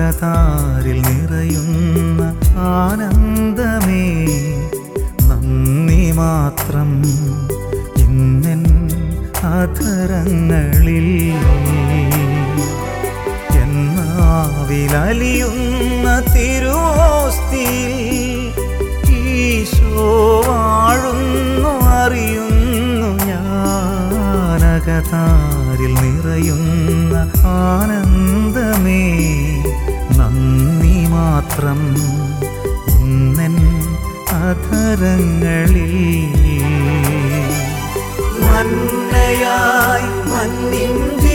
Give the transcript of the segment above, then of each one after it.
അകതാരിൽ നിറയുന്ന ആനന്ദമേ നന്ദി മാത്രം ഇന്നൻ അധരങ്ങളിൽ എന്നാവിലലിയുന്ന തിരുവോസ്തിയിൽ ഈശോ വാഴുന്നു അറിയുന്നു ഞാനകതാരിൽ നിറയുന്ന ആനന്ദമേ നന്ദി മാത്രം ഇന്നൻ അധരങ്ങളിൽ മന്നയായി മന്നിൻ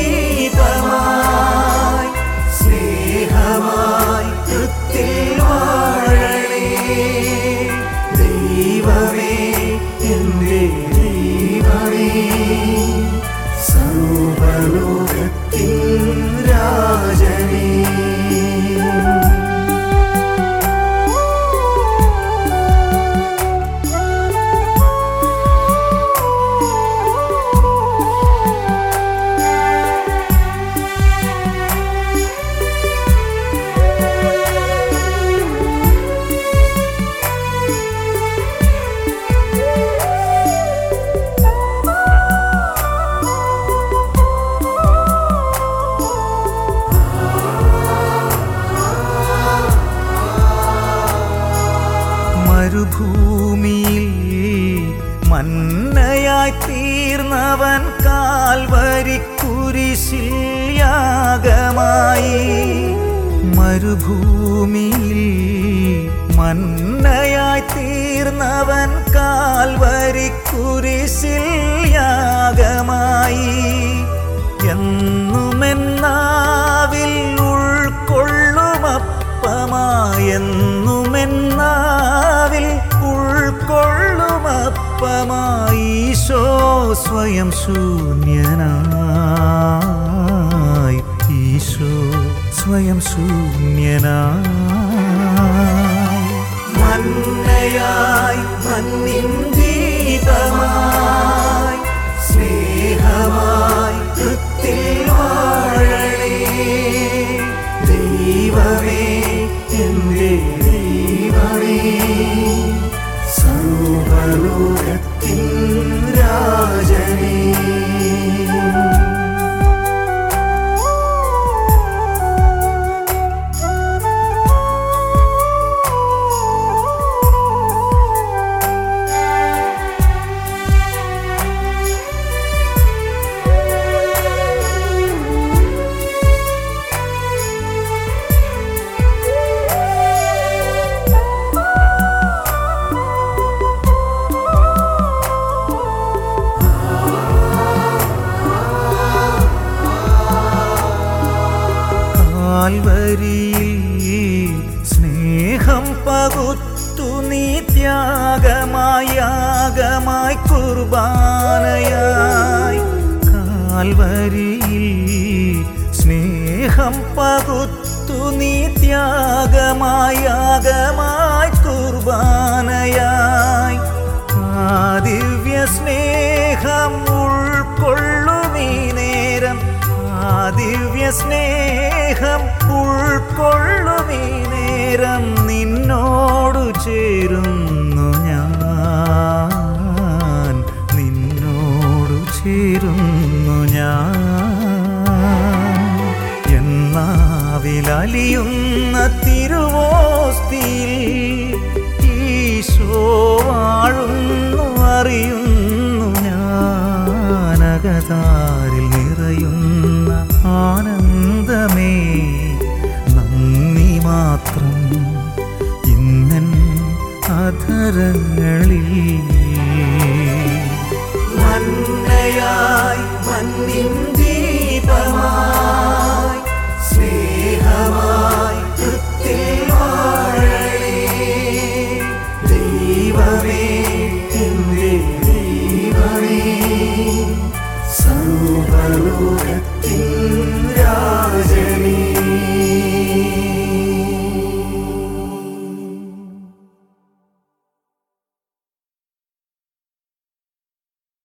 ദീപമായി സ്നേഹമായി കൃത്തിൽ വാഴണേ ദൈവമേ എൻ്റെ ദൈവമേ സർവലോകത്തിൻ രാജനേ മരുഭൂമിയിൽ മന്നയായി തീർന്നവൻ കാൽവരി കുരിശിൽ യാഗമായി മരുഭൂമിയിൽ മന്നയായി തീർന്നവൻ കാൽവരി കുരിശിൽ യാഗമായി എന്നുമെന്നാവിൽ ഉൾക്കൊള്ളുമപ്പമായെന്നുമെന്നാവിൽ ഉൾക്കൊള്ളുമപ്പമായി ഈശോ സ്വയം ശൂന്യനായി ഈശോ സ്വയം ശൂന്യനായി മന്നയായി മന്നിൻ ദീപമായി സ്നേഹമായി കൃത്തിൽ വാഴണേ ദൈവമേ എൻ്റെ ദൈവമേ സർവലോകത്തിൻ രാജനേ കാൽവരിയിൽ സ്നേഹം പകുത്തു നീ ത്യാഗമായി യാഗമായി കുർബാനയായി കാൽവരിയിൽ സ്നേഹം പകുത്തു നീ ത്യാഗമായി യാഗമായി കുർബാനയായി ആ ദിവ്യ സ്നേഹം ഉൾക്കൊള്ളുമീ നേരം ആ ദിവ്യ സ്നേഹം ഉൾക്കൊള്ളുമീ നേരം നിന്നോടു ചേരുന്നു ഞാൻ നിന്നോടു ചേരുന്നു ഞാൻ എന്നാവിലലിയുന്ന തിരുവോസ്തിയിൽ ഈശോ വാഴുന്നു അറിയുന്നു ഞാനകതാരിൽ നിറയുന്ന ആനന്ദമേ നന്ദി മാത്രം ഇന്നൻ അധരങ്ങൾ